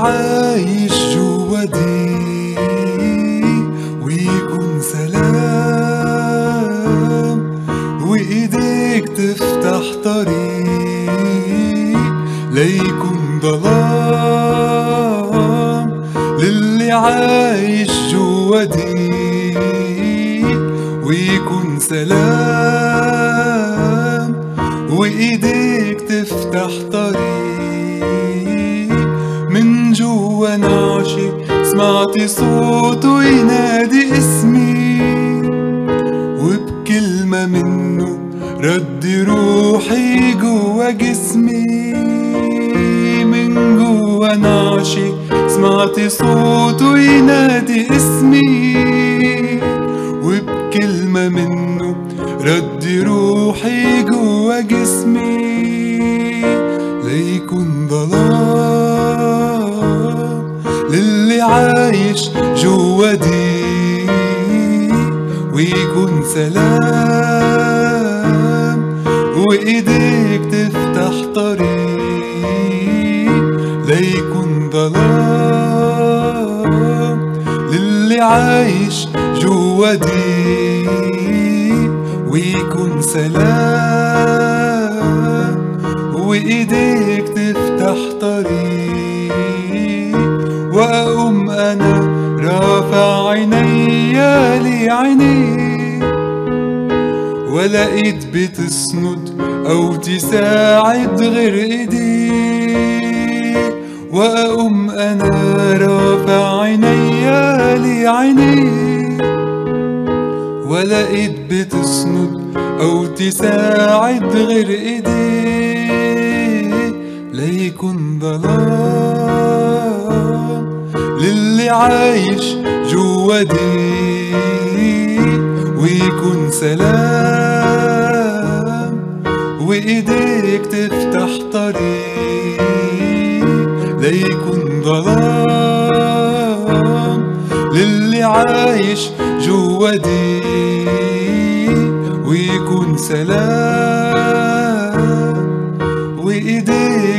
عايش جوا دي ويكون سلام وإيديك تفتح طريق ليكون ظلام للي عايش جوا دي ويكون سلام وإيديك تفتح طريق من جوا نعشي سمعت صوته ينادي اسمي وبكلمة منه ردي روحي جوا جسمي من جوا نعشي سمعت صوته ينادي اسمي وبكلمة منه ردي روحي جوا جسمي ليكون ظلام للي عايش جوا دي ويكون سلام وإيديك تفتح طريق ليكون ظلام للي عايش جوا دي ويكون سلام وإيديك تفتح طريق وأقوم أنا رافع عينيا لعينيك ولقيت بتسند أو تساعد غير إيديك وأقوم أنا رافع عينيا لعينيك ولقيت بتسند أو تساعد غير إيديك ليكون ظلام للي عايش جوا دي ويكون سلام وإيديك تفتح طريق ليكون ظلام للي عايش جوا دي ويكون سلام وإيديك